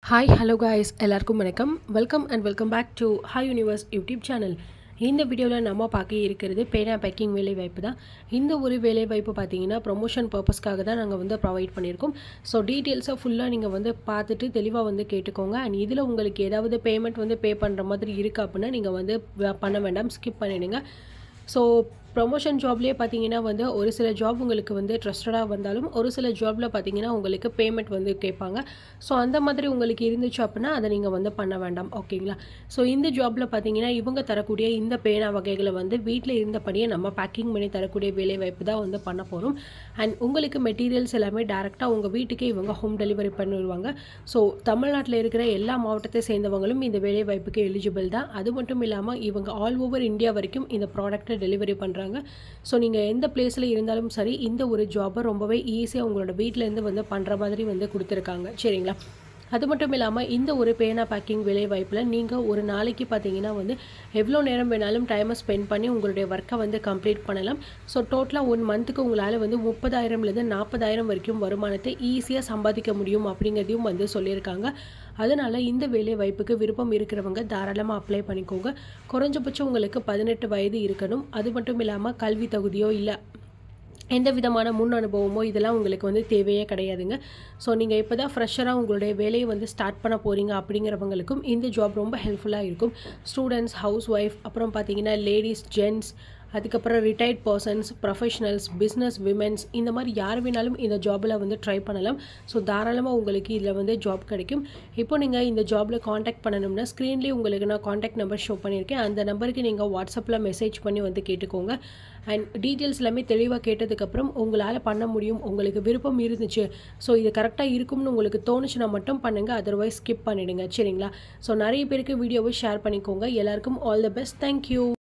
hi hello guys எல்லாருக்கும் வணக்கம் welcome and welcome back to Hi Universe YouTube channel இந்த வீடியோவில் நம்ம பார்க்க இருக்கிறது பேனா பேக்கிங் வேலை வாய்ப்பு தான் இந்த ஒரு வேலை வாய்ப்பு பார்த்தீங்கன்னா ப்ரொமோஷன் பர்பஸ்க்காக தான் நாங்கள் வந்து ப்ரொவைட் பண்ணியிருக்கோம் ஸோ டீட்டெயில்ஸை ஃபுல்லாக நீங்கள் வந்து பார்த்துட்டு தெளிவாக வந்து கேட்டுக்கோங்க அண்ட் இதில் உங்களுக்கு ஏதாவது பேமெண்ட் வந்து பே பண்ணுற மாதிரி இருக்குது அப்படின்னா நீங்கள் வந்து வ- பண்ண வேண்டாம் ஸ்கிப் பண்ணிடுங்க ஸோ ப்ரொமோஷன் ஜாப்லேயே பார்த்தீங்கன்னா வந்து ஒரு சில ஜாப் உங்களுக்கு வந்து ட்ரஸ்டடாக வந்தாலும் ஒரு சில ஜாபில் பார்த்தீங்கன்னா உங்களுக்கு பேமெண்ட் வந்து கேட்பாங்க ஸோ அந்த மாதிரி உங்களுக்கு இருந்துச்சு அப்படின்னா அதை நீங்கள் வந்து பண்ண வேண்டாம் ஓகேங்களா ஸோ இந்த ஜாபில் பார்த்தீங்கன்னா இவங்க தரக்கூடிய இந்த பேனா வகைகளை வந்து வீட்டில் இருந்தபடியே நம்ம பேக்கிங் பண்ணி தரக்கூடிய வேலை வாய்ப்பு தான் வந்து பண்ண போகிறோம் அண்ட் உங்களுக்கு மெட்டீரியல்ஸ் எல்லாமே டேரெக்டாக உங்கள் வீட்டுக்கே இவங்க ஹோம் டெலிவரி பண்ணிடுவாங்க ஸோ தமிழ்நாட்டில் இருக்கிற எல்லா மாவட்டத்தை சேர்ந்தவங்களும் இந்த வேலை வாய்ப்புக்கு எலிஜிபிள் தான் அது மட்டும் இல்லாமல் இவங்க ஆல் ஓவர் இந்தியா வரைக்கும் இந்த ப்ராடக்ட்டை டெலிவரி பண்ணுறாங்க ஸோ நீங்கள் எந்த பிளேஸில் இருந்தாலும் சரி இந்த ஒரு ஜாபை ரொம்பவே ஈஸியாக உங்களோட வீட்டிலேருந்து வந்து பண்ணுற மாதிரி வந்து கொடுத்துருக்காங்க சரிங்களா அது மட்டும் இல்லாமல் இந்த ஒரு பேனா பேக்கிங் வேலை வாய்ப்பில் நீங்கள் ஒரு நாளைக்கு பார்த்தீங்கன்னா வந்து எவ்வளோ நேரம் வேணாலும் டைமை ஸ்பெண்ட் பண்ணி உங்களுடைய ஒர்க்கை வந்து கம்ப்ளீட் பண்ணலாம் ஸோ டோட்டலாக ஒன் மந்த்துக்கு உங்களால் வந்து முப்பதாயிரம்லேருந்து நாற்பதாயிரம் வரைக்கும் வருமானத்தை ஈஸியாக சம்பாதிக்க முடியும் அப்படிங்கிறதையும் வந்து சொல்லியிருக்காங்க அதனால் இந்த வேலை வாய்ப்புக்கு விருப்பம் இருக்கிறவங்க தாராளமாக அப்ளை பண்ணிக்கோங்க குறைஞ்சபட்சம் உங்களுக்கு பதினெட்டு வயது இருக்கணும் அது மட்டும் இல்லாமல் கல்வி தகுதியோ இல்லை எந்த விதமான முன் அனுபவமோ இதெல்லாம் உங்களுக்கு வந்து தேவையே கிடையாதுங்க ஸோ நீங்கள் இப்போ தான் ஃப்ரெஷராக உங்களுடைய வேலையை வந்து ஸ்டார்ட் பண்ண போகிறீங்க அப்படிங்கிறவங்களுக்கும் இந்த ஜாப் ரொம்ப ஹெல்ப்ஃபுல்லாக இருக்கும் ஸ்டூடெண்ட்ஸ் ஹவுஸ் ஒய்ஃப் அப்புறம் பார்த்தீங்கன்னா லேடிஸ் ஜென்ட்ஸ் அதுக்கப்புறம் retired persons professionals business women's இந்த மாதிரி யார் வேணாலும் இந்த ஜாபில் வந்து ட்ரை பண்ணலாம் ஸோ தாராளமாக உங்களுக்கு இதில் வந்து ஜாப் கிடைக்கும் இப்போ நீங்கள் இந்த ஜாபில் காண்டாக்ட் பண்ணணும்னா ஸ்க்ரீன்லேயே உங்களுக்கு நான் காண்டாக்ட் நம்பர் ஷோ பண்ணியிருக்கேன் அந்த நம்பருக்கு நீங்கள் வாட்ஸ்அப்பில் மெசேஜ் பண்ணி வந்து கேட்டுக்கோங்க அண்ட் டீட்டெயில்ஸ் எல்லாமே தெளிவாக கேட்டதுக்கப்புறம் உங்களால் பண்ண முடியும் உங்களுக்கு விருப்பம் இருந்துச்சு ஸோ இது கரெக்டாக இருக்கும்னு உங்களுக்கு தோணுச்சுன்னா மட்டும் பண்ணுங்கள் அதர்வைஸ் ஸ்கிப் பண்ணிடுங்க சரிங்களா ஸோ நிறைய பேருக்கு வீடியோவை ஷேர் பண்ணிக்கோங்க எல்லாருக்கும் ஆல் த பெஸ்ட் தேங்க்யூ